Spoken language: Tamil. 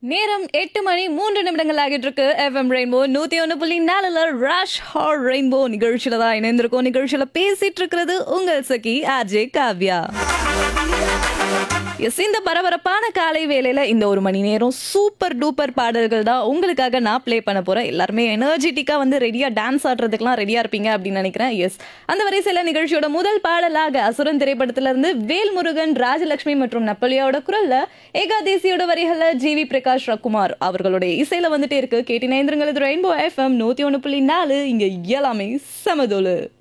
நேரம் எட்டு மணி மூன்று நிமிடங்கள் ஆகிட்டு இருக்கு எஃப்எம் ரெயின்போ நூத்தி ஒன்று புள்ளி நாலுல ரஷ் ஹார் ரெயின்போ நிகழ்ச்சியில தான் இணைந்திருக்கோம் நிகழ்ச்சியில பேசிட்டு இருக்கிறது உங்கள் சகி ஆர்ஜே காவ்யா எஸ் இந்த பரபரப்பான காலை வேளையில இந்த ஒரு மணி நேரம் சூப்பர் டூப்பர் பாடல்கள் தான் உங்களுக்காக நான் ப்ளே பண்ண போறேன் எல்லாருமே எனர்ஜெட்டிக்கா வந்து ரெடியா டான்ஸ் ஆடுறதுக்குலாம் ரெடியா இருப்பீங்க அப்படின்னு நினைக்கிறேன் எஸ் அந்த வரிசையில நிகழ்ச்சியோட முதல் பாடலாக அசுரன் திரைப்படத்துல இருந்து வேல்முருகன் ராஜலட்சுமி மற்றும் நப்பலியாவோட குரல்ல ஏகாதேசியோட வரிகள்ல ஜி வி பிரகாஷ் ரகுமார் அவர்களுடைய இசையில வந்துட்டே இருக்கு கேட்டி நேந்திரங்கள் ரெயின்போ எஃப்எம் நூத்தி ஒன்று புள்ளி நாலு இங்க எல்லாமே சமதோலு